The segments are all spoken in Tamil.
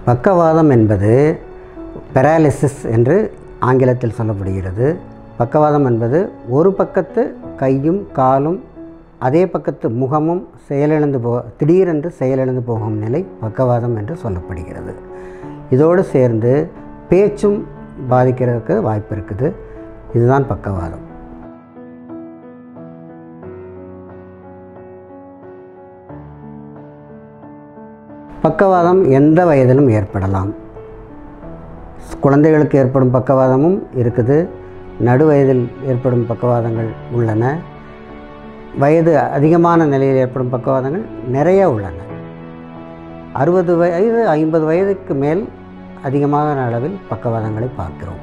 பக்கவாதம் என்பது பெராலிசிஸ் என்று ஆங்கிலத்தில் சொல்லப்படுகிறது பக்கவாதம் என்பது ஒரு பக்கத்து கையும் காலும் அதே பக்கத்து முகமும் செயலிழந்து போ திடீரென்று செயலிழந்து போகும் நிலை பக்கவாதம் என்று சொல்லப்படுகிறது இதோடு சேர்ந்து பேச்சும் பாதிக்கிறதுக்கு வாய்ப்பு இருக்குது இதுதான் பக்கவாதம் பக்கவாதம் எந்த வயதிலும் ஏற்படலாம் குழந்தைகளுக்கு ஏற்படும் பக்கவாதமும் இருக்குது நடு வயதில் ஏற்படும் பக்கவாதங்கள் உள்ளன வயது அதிகமான நிலையில் ஏற்படும் பக்கவாதங்கள் நிறைய உள்ளன அறுபது வயது ஐம்பது வயதுக்கு மேல் அதிகமான அளவில் பக்கவாதங்களை பார்க்கிறோம்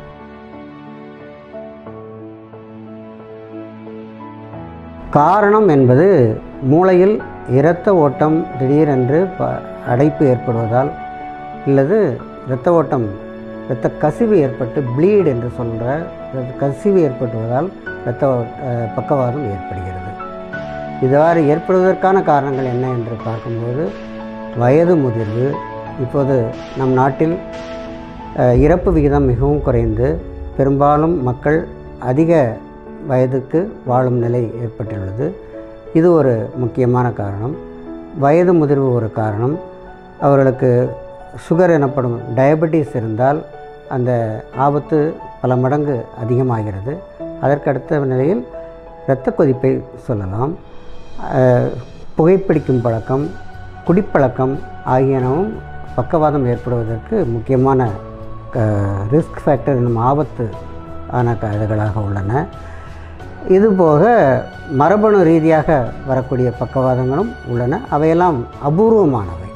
காரணம் என்பது மூளையில் இரத்த ஓட்டம் திடீரென்று ப அடைப்பு ஏற்படுவதால் அல்லது இரத்த ஓட்டம் இரத்த கசிவு ஏற்பட்டு ப்ளீட் என்று சொல்கிற கசிவு ஏற்படுவதால் இரத்த ஓ- அஹ் பக்கவாதம் ஏற்படுகிறது இவ்வாறு ஏற்படுவதற்கான காரணங்கள் என்ன என்று பார்க்கும்போது வயது முதிர்வு இப்போது நம் நாட்டில் அஹ், இறப்பு விகிதம் மிகவும் குறைந்து பெரும்பாலும் மக்கள் அதிக வயதுக்கு வாழும் நிலை ஏற்பட்டுள்ளது இது ஒரு முக்கியமான காரணம் வயது முதிர்வு ஒரு காரணம் அவர்களுக்கு சுகர் எனப்படும் டயபெட்டிஸ் இருந்தால் அந்த ஆபத்து பல மடங்கு அதிகமாகிறது அதற்கடுத்த நிலையில் இரத்த கொதிப்பை சொல்லலாம் அஹ், புகைப்பிடிக்கும் பழக்கம் குடிப்பழக்கம் ஆகியனவும் பக்கவாதம் ஏற்படுவதற்கு முக்கியமான ரிஸ்க் ஃபேக்டர் என்னும் ஆபத்து ஆன க- இதுகளாக உள்ளன இதுபோக மரபணு ரீதியாக வரக்கூடிய பக்கவாதங்களும் உள்ளன அவையெல்லாம் அபூர்வமானவை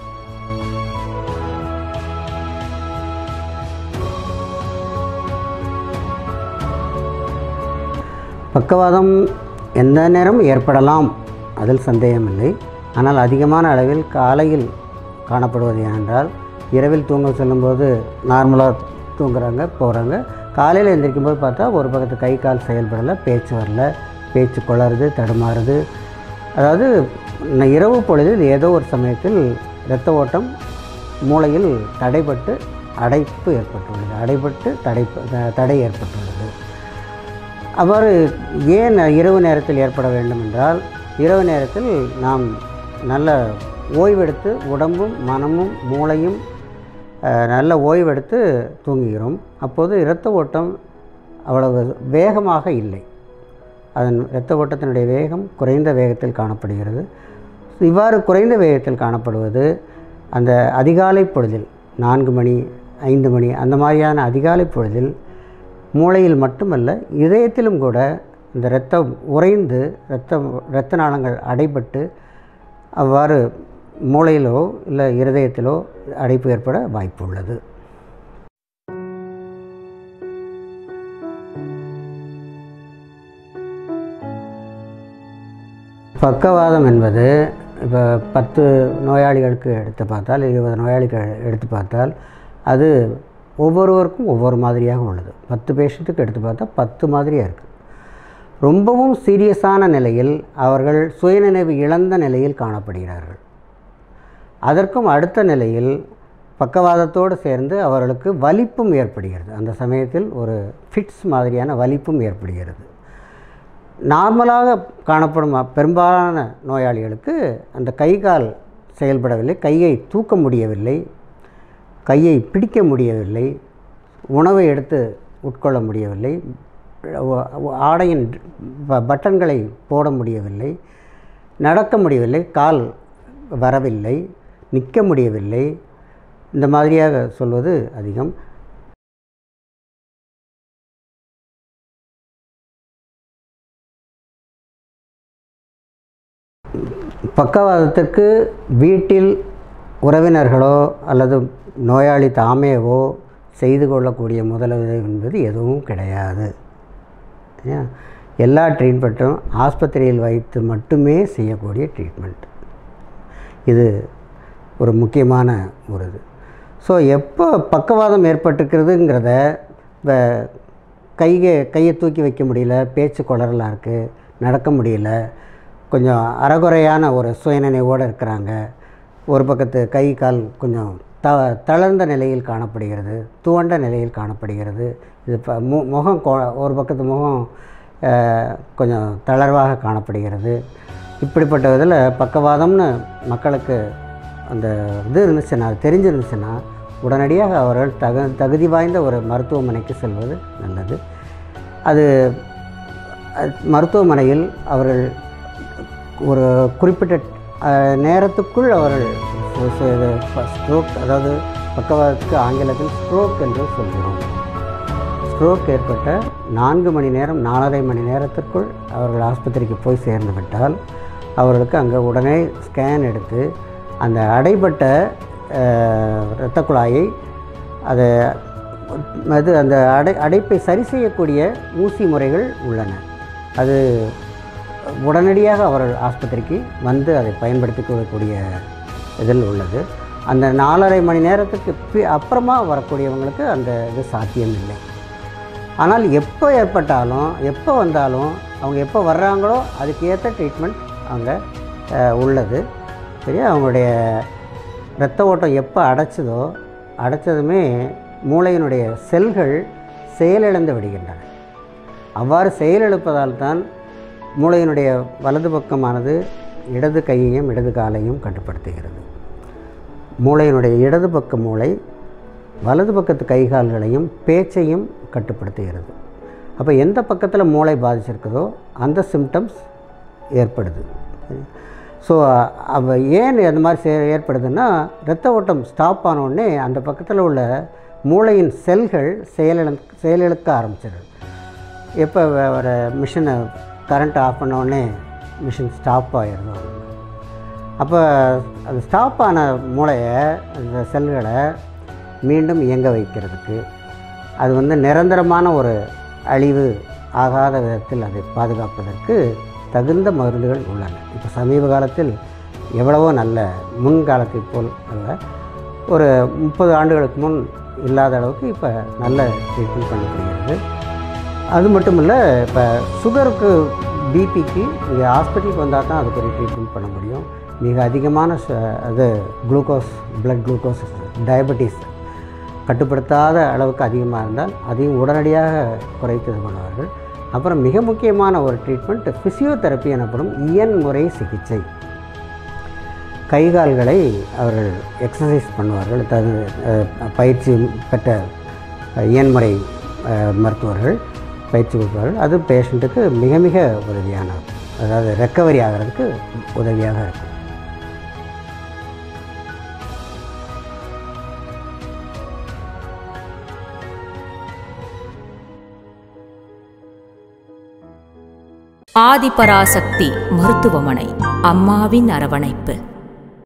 பக்கவாதம் எந்த நேரம் ஏற்படலாம் அதில் சந்தேகமில்லை ஆனால் அதிகமான அளவில் காலையில் காணப்படுவது ஏனென்றால் இரவில் தூங்க செல்லும்போது நார்மலாக தூங்குறாங்க போகிறாங்க காலையில் எந்திரிக்கும் போது பார்த்தா ஒரு பக்கத்து கை கால் செயல்படலை பேச்சு வரல பேச்சு குளறுது தடுமாறுது அதாவது ந- இரவு பொழுதில் ஏதோ ஒரு சமயத்தில் இரத்த ஓட்டம் மூளையில் தடைப்பட்டு அடைப்பு ஏற்பட்டுள்ளது அடைபட்டு தடைப்பு த- தடை ஏற்பட்டுள்ளது அவ்வாறு ஏன் இரவு நேரத்தில் ஏற்பட வேண்டும் என்றால் இரவு நேரத்தில் நாம் நல்ல ஓய்வெடுத்து உடம்பும் மனமும் மூளையும் அஹ், நல்ல ஓய்வெடுத்து தூங்குகிறோம் அப்போது இரத்த ஓட்டம் அவ்வளவு வேகமாக இல்லை அதன் இரத்த ஓட்டத்தினுடைய வேகம் குறைந்த வேகத்தில் காணப்படுகிறது இவ்வாறு குறைந்த வேகத்தில் காணப்படுவது அந்த அதிகாலை பொழுதில் நான்கு மணி ஐந்து மணி அந்த மாதிரியான அதிகாலை பொழுதில் மூளையில் மட்டுமல்ல இதயத்திலும் கூட இந்த இரத்தம் உறைந்து இரத்த இரத்த நாளங்கள் அடைபட்டு அவ்வாறு மூளையிலோ இல்லை இருதயத்திலோ அடைப்பு ஏற்பட வாய்ப்பு உள்ளது பக்கவாதம் என்பது இப்போ பத்து நோயாளிகளுக்கு எடுத்து பார்த்தால் இருபது நோயாளிகள் எடுத்து பார்த்தால் அது ஒவ்வொருவருக்கும் ஒவ்வொரு மாதிரியாக உள்ளது பத்து பேஷண்ட்டுக்கு எடுத்து பார்த்தா பத்து மாதிரியாக இருக்குது ரொம்பவும் சீரியஸான நிலையில் அவர்கள் சுயநினைவு இழந்த நிலையில் காணப்படுகிறார்கள் அதற்கும் அடுத்த நிலையில் பக்கவாதத்தோடு சேர்ந்து அவர்களுக்கு வலிப்பும் ஏற்படுகிறது அந்த சமயத்தில் ஒரு ஃபிட்ஸ் மாதிரியான வலிப்பும் ஏற்படுகிறது நார்மலாக காணப்படும் அ- பெரும்பாலான நோயாளிகளுக்கு அந்த கை கால் செயல்படவில்லை கையை தூக்க முடியவில்லை கையை பிடிக்க முடியவில்லை உணவை எடுத்து உட்கொள்ள முடியவில்லை ஒ- ஒ- ஆடையின் ப- பட்டன்களை போட முடியவில்லை நடக்க முடியவில்லை கால் வரவில்லை நிற்க முடியவில்லை இந்த மாதிரியாக சொல்வது அதிகம் பக்கவாதத்துக்கு வீட்டில் உறவினர்களோ அல்லது நோயாளி தாமேவோ செய்து கொள்ளக்கூடிய முதலுதவி என்பது எதுவும் கிடையாது ஏன்? எல்லா ட்ரீட்மெண்ட்டும் ஆஸ்பத்திரியில் வைத்து மட்டுமே செய்யக்கூடிய ட்ரீட்மெண்ட் இது ஒரு முக்கியமான ஒரு இது ஸோ எப்போ பக்கவாதம் ஏற்பட்டுக்கிறதுங்கிறத இப்போ கையை கையை தூக்கி வைக்க முடியல பேச்சு குளறலாக இருக்குது நடக்க முடியல கொஞ்சம் அறகுறையான ஒரு சுயநினைவோடு இருக்கிறாங்க ஒரு பக்கத்து கை கால் கொஞ்சம் த தளர்ந்த நிலையில் காணப்படுகிறது துவண்ட நிலையில் காணப்படுகிறது இது இப்போ மு முகம் கொ ஒரு பக்கத்து முகம் அஹ், கொஞ்சம் தளர்வாக காணப்படுகிறது இப்படிப்பட்ட இதில் பக்கவாதம்னு மக்களுக்கு அந்த இது இருந்துச்சுன்னா அது தெரிஞ்சிருந்துச்சுன்னா உடனடியாக அவர்கள் தகு தகுதி வாய்ந்த ஒரு மருத்துவமனைக்கு செல்வது நல்லது அது அது மருத்துவமனையில் அவர்கள் ஒரு குறிப்பிட்ட அஹ், நேரத்துக்குள் அவர்கள் ஸ்ட்ரோக் அதாவது பக்கவாதத்துக்கு ஆங்கிலத்தில் ஸ்ட்ரோக் என்று சொல்கிறோம் ஸ்ட்ரோக் ஏற்பட்ட நான்கு மணி நேரம் நாலரை மணி நேரத்திற்குள் அவர்கள் ஆஸ்பத்திரிக்கு போய் சேர்ந்து விட்டால் அவர்களுக்கு அங்கே உடனே ஸ்கேன் எடுத்து அந்த அடைபட்ட அஹ், இரத்த குழாயை அதை அது அந்த அடை அடைப்பை சரி செய்யக்கூடிய ஊசி முறைகள் உள்ளன அது உடனடியாக அவர்கள் ஆஸ்பத்திரிக்கு வந்து அதை பயன்படுத்திக் கொள்ளக்கூடிய இதில் உள்ளது அந்த நாலரை மணி நேரத்துக்கு பி- அப்புறமா வரக்கூடியவங்களுக்கு அந்த இது சாத்தியம் இல்லை ஆனால் எப்போ ஏற்பட்டாலும் எப்போ வந்தாலும் அவங்க எப்போ வர்றாங்களோ அதுக்கு ஏற்ற ட்ரீட்மெண்ட் அங்கே அஹ், உள்ளது சரியா அவங்களுடைய இரத்த ஓட்டம் எப்போ அடைச்சதோ அடைச்சதுமே மூளையினுடைய செல்கள் செயலிழந்து விடுகின்றன அவ்வாறு செயலிழப்பதால் தான் மூளையினுடைய வலது பக்கமானது இடது கையையும் இடது காலையும் கட்டுப்படுத்துகிறது மூளையினுடைய இடது பக்க மூளை வலது பக்கத்து கை கால்களையும் பேச்சையும் கட்டுப்படுத்துகிறது அப்போ எந்த பக்கத்தில் மூளை பாதிச்சிருக்குதோ அந்த சிம்டம்ஸ் ஏற்படுது ஸோ அவ ஏன் அந்த மாதிரி சே ஏற்படுதுன்னா இரத்த ஓட்டம் ஸ்டாப் ஆன உடனே அந்த பக்கத்தில் உள்ள மூளையின் செல்கள் செயலிழ செயலிழக்க ஆரம்பிச்சிடுது எப்போ ஒரு மிஷினை கரண்ட் ஆஃப் பண்ண உடனே மிஷின் ஸ்டாப் ஆயிடுது அப்போ அது ஸ்டாப் ஆன மூளையை அந்த செல்களை மீண்டும் இயங்க வைக்கிறதுக்கு அது வந்து நிரந்தரமான ஒரு அழிவு ஆகாத விதத்தில் அதை பாதுகாப்பதற்கு தகுந்த மருந்துகள் உள்ளன இப்போ சமீப காலத்தில் எவ்வளவோ நல்ல முன்காலத்தை போல் அல்ல ஒரு முப்பது ஆண்டுகளுக்கு முன் இல்லாத அளவுக்கு இப்போ நல்ல ட்ரீட்மெண்ட் பண்ணப்படுகிறது அது மட்டும் இல்லை இப்போ சுகருக்கு பிபிக்கு இங்கே ஹாஸ்பிட்டலுக்கு வந்தால் தான் அதுக்கு ஒரு ட்ரீட்மெண்ட் பண்ண முடியும் மிக அதிகமான ச- அது குளுக்கோஸ் பிளட் குளுக்கோஸ் டயபெட்டிஸ் கட்டுப்படுத்தாத அளவுக்கு அதிகமாக இருந்தால் அதையும் உடனடியாக குறைத்து இது பண்ணுவார்கள் அப்புறம் மிக முக்கியமான ஒரு ட்ரீட்மெண்ட் ஃபிசியோதெரப்பி எனப்படும் இயன் முறை சிகிச்சை கைகால்களை அவர்கள் எக்ஸசைஸ் பண்ணுவார்கள் தகு அஹ், பயிற்சி பெற்ற அஹ், இயன்முறை அஹ், மருத்துவர்கள் பயிற்சி கொடுப்பார்கள் அது பேஷண்ட்டுக்கு மிக மிக உதவியான அதாவது ரெக்கவரி ஆகிறதுக்கு உதவியாக இருக்கும் ஆதிபராசக்தி மருத்துவமனை அம்மாவின் அரவணைப்பு